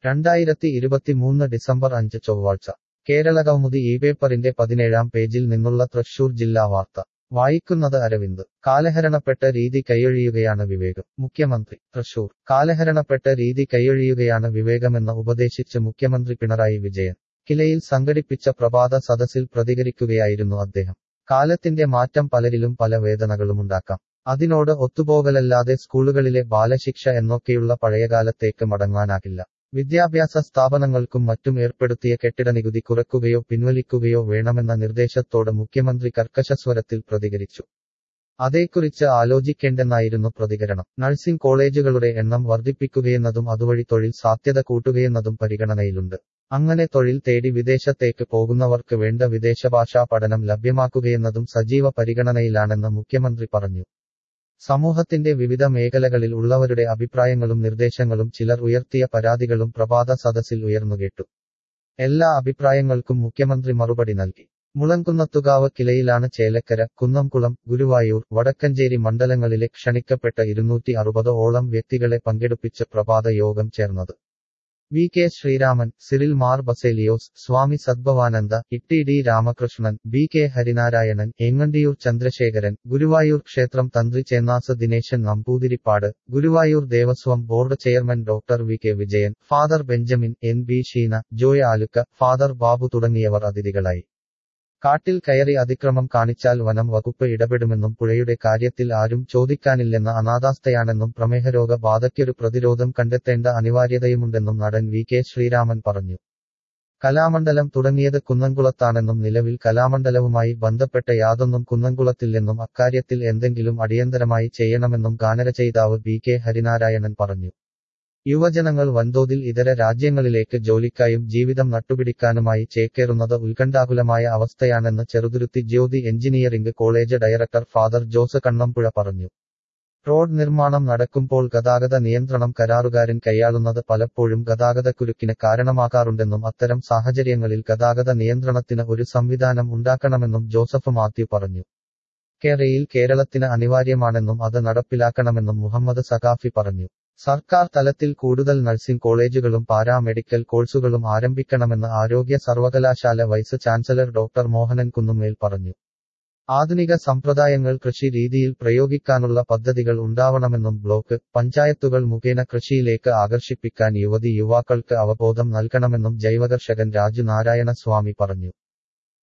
രണ്ടായിരത്തി ഇരുപത്തിമൂന്ന് ഡിസംബർ അഞ്ച് ചൊവ്വാഴ്ച കേരള കൗമുദി ഈ പേപ്പറിന്റെ പതിനേഴാം പേജിൽ നിന്നുള്ള തൃശൂർ ജില്ലാ വാർത്ത വായിക്കുന്നത് അരവിന്ദ് കാലഹരണപ്പെട്ട രീതി കൈയൊഴിയുകയാണ് വിവേകം മുഖ്യമന്ത്രി തൃശൂർ കാലഹരണപ്പെട്ട രീതി കൈയൊഴിയുകയാണ് വിവേകമെന്ന് ഉപദേശിച്ച് മുഖ്യമന്ത്രി പിണറായി വിജയൻ കിലയിൽ സംഘടിപ്പിച്ച പ്രഭാത സദസ്സിൽ പ്രതികരിക്കുകയായിരുന്നു അദ്ദേഹം കാലത്തിന്റെ മാറ്റം പലരിലും പല വേദനകളുമുണ്ടാക്കാം അതിനോട് ഒത്തുപോകലല്ലാതെ സ്കൂളുകളിലെ ബാലശിക്ഷ എന്നൊക്കെയുള്ള പഴയകാലത്തേക്ക് മടങ്ങാനാകില്ല വിദ്യാഭ്യാസ സ്ഥാപനങ്ങൾക്കും മറ്റും ഏർപ്പെടുത്തിയ കെട്ടിട നികുതി കുറയ്ക്കുകയോ പിൻവലിക്കുകയോ വേണമെന്ന നിർദ്ദേശത്തോട് മുഖ്യമന്ത്രി കർക്കശസ്വരത്തിൽ പ്രതികരിച്ചു അതേക്കുറിച്ച് ആലോചിക്കേണ്ടെന്നായിരുന്നു പ്രതികരണം നഴ്സിംഗ് കോളേജുകളുടെ എണ്ണം വർദ്ധിപ്പിക്കുകയെന്നതും അതുവഴി തൊഴിൽ സാധ്യത കൂട്ടുകയെന്നതും പരിഗണനയിലുണ്ട് അങ്ങനെ തൊഴിൽ തേടി വിദേശത്തേക്ക് പോകുന്നവർക്ക് വേണ്ട വിദേശഭാഷാ പഠനം ലഭ്യമാക്കുകയെന്നതും സജീവ പരിഗണനയിലാണെന്ന് മുഖ്യമന്ത്രി പറഞ്ഞു സമൂഹത്തിന്റെ വിവിധ മേഖലകളിൽ ഉള്ളവരുടെ അഭിപ്രായങ്ങളും നിർദ്ദേശങ്ങളും ചിലർ ഉയർത്തിയ പരാതികളും പ്രഭാത സദസ്സിൽ ഉയർന്നുകേട്ടു എല്ലാ അഭിപ്രായങ്ങൾക്കും മുഖ്യമന്ത്രി മറുപടി നൽകി മുളങ്കുന്നത്തുകാവ് കിലയിലാണ് ചേലക്കര കുന്നംകുളം ഗുരുവായൂർ വടക്കഞ്ചേരി മണ്ഡലങ്ങളിലെ ക്ഷണിക്കപ്പെട്ട ഇരുന്നൂറ്റി അറുപത് ഓളം വ്യക്തികളെ പങ്കെടുപ്പിച്ച് പ്രഭാത യോഗം ചേർന്നത് V K Sreeraman Cyril Mar Baselios Swami Sadbhavananda Itty D Ramakrishnan B K Harinarayanan Engandiyur Chandrasekharan Guruvayur ക്ഷേത്രം തന്ത്രി Chennas Dineshan Namboothiripad Guruvayur Devaswom board chairman doctor V K Vijayan father Benjamin N B Sheena Joy Alukka father Babu തുടങ്ങിയവർ അതിഥികളായി കാട്ടിൽ കയറി അതിക്രമം കാണിച്ചാൽ വനം വകുപ്പ് ഇടപെടുമെന്നും പുഴയുടെ കാര്യത്തിൽ ആരും ചോദിക്കാനില്ലെന്ന അനാഥാസ്ഥയാണെന്നും പ്രമേഹരോഗ ബാധയ്ക്കൊരു പ്രതിരോധം കണ്ടെത്തേണ്ട അനിവാര്യതയുമുണ്ടെന്നും നടൻ വി കെ ശ്രീരാമൻ പറഞ്ഞു കലാമണ്ഡലം തുടങ്ങിയത് കുന്നംകുളത്താണെന്നും നിലവിൽ കലാമണ്ഡലവുമായി ബന്ധപ്പെട്ട യാതൊന്നും കുന്നംകുളത്തില്ലെന്നും അക്കാര്യത്തിൽ എന്തെങ്കിലും അടിയന്തരമായി ചെയ്യണമെന്നും ഗാനരചയിതാവ് ബി കെ ഹരിനാരായണൻ പറഞ്ഞു യുവജനങ്ങൾ വൻതോതിൽ ഇതര രാജ്യങ്ങളിലേക്ക് ജോലിക്കായും ജീവിതം നട്ടുപിടിക്കാനുമായി ചേക്കേറുന്നത് ഉത്കണ്ഠാകുലമായ അവസ്ഥയാണെന്ന് Cheruthuruthy Jyothi engineering college director father Jose Kannampuzha പറഞ്ഞു റോഡ് നിർമ്മാണം നടക്കുമ്പോൾ ഗതാഗത നിയന്ത്രണം കരാറുകാരൻ കൈയാളുന്നത് പലപ്പോഴും ഗതാഗതക്കുരുക്കിന് കാരണമാകാറുണ്ടെന്നും അത്തരം സാഹചര്യങ്ങളിൽ ഗതാഗത നിയന്ത്രണത്തിന് ഒരു സംവിധാനം ഉണ്ടാക്കണമെന്നും ജോസഫ് മാത്യു പറഞ്ഞു കേരയിൽ കേരളത്തിന് അനിവാര്യമാണെന്നും അത് നടപ്പിലാക്കണമെന്നും മുഹമ്മദ് സഖാഫി പറഞ്ഞു സർക്കാർ തലത്തിൽ കൂടുതൽ നഴ്സിംഗ് കോളേജുകളും പാരാമെഡിക്കൽ കോഴ്സുകളും ആരംഭിക്കണമെന്ന് ആരോഗ്യ സർവകലാശാല vice chancellor doctor Mohanan Kunnummel പറഞ്ഞു ആധുനിക സമ്പ്രദായങ്ങൾ കൃഷി രീതിയിൽ പ്രയോഗിക്കാനുള്ള പദ്ധതികൾ ഉണ്ടാവണമെന്നും ബ്ലോക്ക് പഞ്ചായത്തുകൾ മുഖേന കൃഷിയിലേക്ക് ആകർഷിപ്പിക്കാൻ യുവതി യുവാക്കൾക്ക് അവബോധം നൽകണമെന്നും ജൈവകർഷകൻ രാജു നാരായണ സ്വാമി പറഞ്ഞു